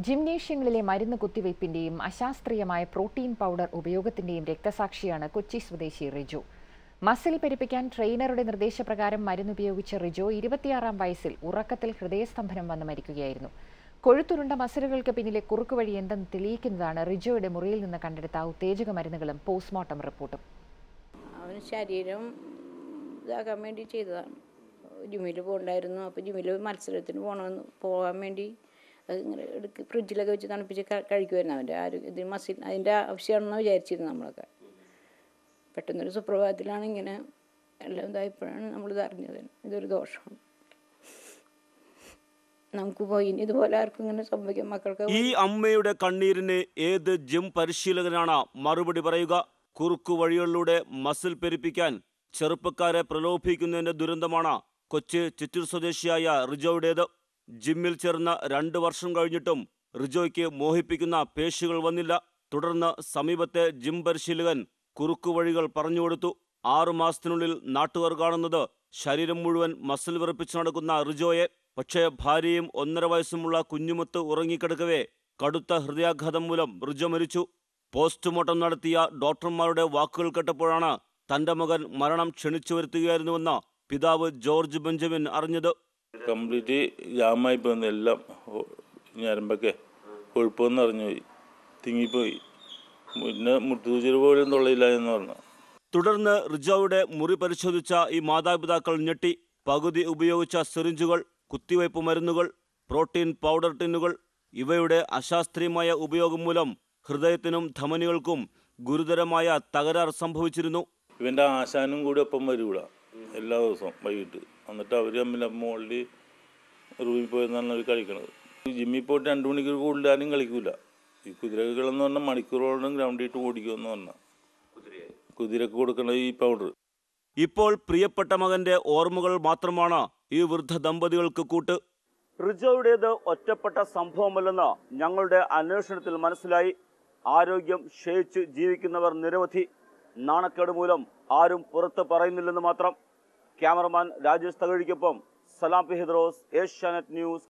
ജിംനേഷ്യങ്ങളിലെ മരുന്ന് കുത്തിവയ്പ്പിന്റെയും അശാസ്ത്രീയമായ പ്രോട്ടീൻ പൗഡർ ഉപയോഗത്തിന്റെയും രക്തസാക്ഷിയാണ് കൊച്ചി സ്വദേശി റിജു മസിൽ പെരുപ്പിക്കാൻ ട്രെയിനറുടെ നിർദ്ദേശപ്രകാരം മരുന്നുപയോഗിച്ച റിജോ ഇരുപത്തിയാറാം വയസ്സിൽ ഉറക്കത്തിൽ ഹൃദയസ്തംഭനം വന്ന് മരിക്കുകയായിരുന്നു കൊഴുത്തുരുണ്ട മസിലുകൾക്ക് പിന്നിലെ കുറുക്കുവഴി എന്തെന്ന് തെളിയിക്കുന്നതാണ് റിജോയുടെ മുറിയിൽ നിന്ന് കണ്ടെടുത്ത ഉത്തേജക മരുന്നുകളും പോസ്റ്റ്മോർട്ടം റിപ്പോർട്ടും അവന് ശരീരം ഇതാക്കാൻ വേണ്ടി ചെയ്തതാണ് ജിമ്മിൽ പോകണ്ടായിരുന്നു അപ്പോൾ ജിമ്മിൽ മത്സരത്തിന് പോകണമെന്ന് പോകാൻ വേണ്ടി അത് ഇങ്ങനെ എടുക്ക് ഫ്രിഡ്ജിലൊക്കെ വെച്ച് തണുപ്പിച്ച് ക- കഴിക്കുമായിരുന്നു അവൻ്റെ ആരോഗ്യ ഇത് മസിൽ അതിൻ്റെ ആവശ്യമാണെന്ന് വിചാരിച്ചിരുന്നു നമ്മളൊക്കെ പെട്ടെന്നൊരു സുപ്രഭാതത്തിലാണ് ഇങ്ങനെ എല്ലാം ഇതായപ്പോഴാണ് നമ്മളിത് അറിഞ്ഞത് ഇതൊരു ദോഷമാണ് നമുക്ക് പോയി ഇനി ഇതുപോലെ ആർക്കും ഇങ്ങനെ സംഭവിക്കാം മക്കൾക്ക് ഈ അമ്മയുടെ കണ്ണീരിന് ഏത് ജിം പരിശീലകനാണ് മറുപടി പറയുക കുറുക്കു വഴികളിലൂടെ മസിൽ പെരുപ്പിക്കാൻ ചെറുപ്പക്കാരെ പ്രലോഭിക്കുന്നതിന്റെ ദുരന്തമാണ് കൊച്ചി ചിറ്റൂർ സ്വദേശിയായ റിജോയുടേത് ജിമ്മിൽ ചേർന്ന രണ്ട് വർഷം കഴിഞ്ഞിട്ടും റിജോയ്ക്ക് മോഹിപ്പിക്കുന്ന പേശികൾ വന്നില്ല തുടർന്ന് സമീപത്തെ ജിം പരിശീലകൻ കുറുക്കു വഴികൾ പറഞ്ഞുകൊടുത്തു ആറു മാസത്തിനുള്ളിൽ നാട്ടുകാർ കാണുന്നത് ശരീരം മുഴുവൻ മസിൽ വിറപ്പിച്ച് നടക്കുന്ന റിജോയെ പക്ഷേ ഭാര്യയും ഒന്നര വയസ്സുമുള്ള കുഞ്ഞുമുത്ത് ഉറങ്ങിക്കിടക്കവേ കടുത്ത ഹൃദയാഘാതം മൂലം റിജോ മരിച്ചു പോസ്റ്റ്മോർട്ടം നടത്തിയ ഡോക്ടർമാരുടെ വാക്കുകൾ കേട്ടപ്പോഴാണ് തന്റെ മകൻ മരണം ക്ഷണിച്ചു വരുത്തുകയായിരുന്നുവെന്ന് പിതാവ് ജോർജ് ബെഞ്ചമിൻ അറിഞ്ഞത് കംപ്ലീറ്റ് ജാമായി പോന്നു എല്ലാം ഹോ- ഞരമ്പൊക്കെ കൊഴുപ്പെന്ന് അറിഞ്ഞുപോയി തിങ്ങിപ്പോയി പിന്നെ മുട്ടുസൂചിരി പോലും തൊള്ളയില്ല എന്ന് പറഞ്ഞു തുടർന്ന് റിജോയുടെ മുറി പരിശോധിച്ച ഈ മാതാപിതാക്കൾ ഞെട്ടി പകുതി ഉപയോഗിച്ച സിറിഞ്ചുകൾ കുത്തിവയ്പ് മരുന്നുകൾ പ്രോട്ടീൻ പൗഡർ ടിന്നുകൾ ഇവയുടെ അശാസ്ത്രീയമായ ഉപയോഗം മൂലം ഹൃദയത്തിനും ധമനികൾക്കും ഗുരുതരമായ തകരാർ സംഭവിച്ചിരുന്നു ഇവൻ്റെ ആശാനും കൂടി ഒപ്പം വരൂല എല്ലാ ദിവസവും വൈകിട്ട് എന്നിട്ട് അവർ തമ്മിൽ മുകളിൽ റൂമിൽ പോയെന്നാണ് അവർ കളിക്കണത് ജിമ്മിൽ പോയിട്ട് രണ്ട് മണിക്കൂർ കൂടുതൽ ആരും കളിക്കൂല ഈ കുതിരകളെന്ന് പറഞ്ഞാൽ മണിക്കൂറോളം ഗ്രൗണ്ടിട്ട് ഓടിക്കുമെന്ന് പറഞ്ഞാൽ കുതിരക്ക് കൊടുക്കണ ഈ പൗഡർ ഇപ്പോൾ പ്രിയപ്പെട്ട മകന്റെ ഓർമ്മകൾ മാത്രമാണ് ഈ വൃദ്ധ ദമ്പതികൾക്ക് കൂട്ട് റിജോയുടേത് ഒറ്റപ്പെട്ട സംഭവമല്ലെന്ന് ഞങ്ങളുടെ അന്വേഷണത്തിൽ മനസ്സിലായി ആരോഗ്യം ക്ഷയിച്ച് ജീവിക്കുന്നവർ നിരവധി നാണക്കേട് മൂലം ആരും പുറത്ത് പറയുന്നില്ലെന്ന് മാത്രം ക്യാമറമാൻ രാജേഷ് തകഴിക്കൊപ്പം സലാം പി ഹെദ്രോസ് ഏഷ്യാനെറ്റ് ന്യൂസ്